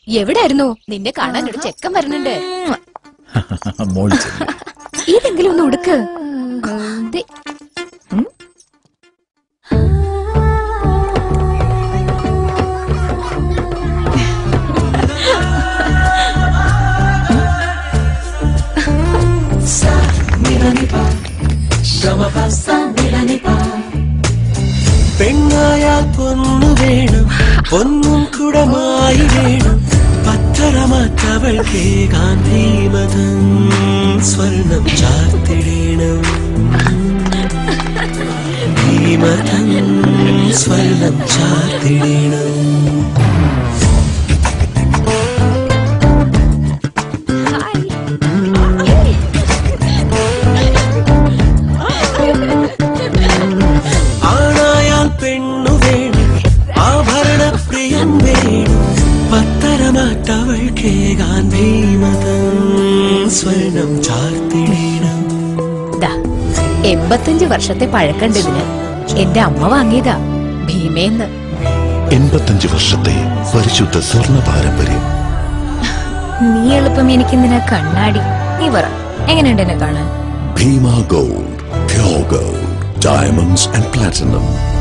എവിടായിരുന്നു നിന്നെ കാണാൻ ഒരു ചെക്കൻ വരുന്നുണ്ട് മോളി ചെല്ലു ഇതെങ്കിലും ഒന്ന് ഉടുക്ക് ദേ, പെണ്ണായാൽ പൊന്നു വേണം പൊന്നും കുടമായി വേണം പത്തരമാറ്റവൾക്ക് ഗാന്ധിമതം സ്വർണം ചാർത്തിടേണം ഭീമതം സ്വർണം ചാർത്തിടേണം ആണായാൽ പെണ്ണു വേണം ആഭരണ പ്രിയം വേണം പത്തരമാറ്റവൾക്ക് ഗാന്ധിമതം സ്വർണം ചാർത്തിടേണം ദാ, എൺപത്തഞ്ച് വർഷത്തെ പഴക്കണ്ട് ഇതിന് എന്റെ അമ്മ വാങ്ങിയതാ ഭീമേന്ന് എൺപത്തഞ്ച് വർഷത്തെ പരിശുദ്ധ സ്വർണ്ണ പാരമ്പര്യം നീ എളുപ്പം എനിക്കെന്തിനാ കണ്ണാടി നീ പറ എങ്ങനെയുണ്ട് എന്നെ കാണാൻ Bhima gold pure gold diamonds and platinum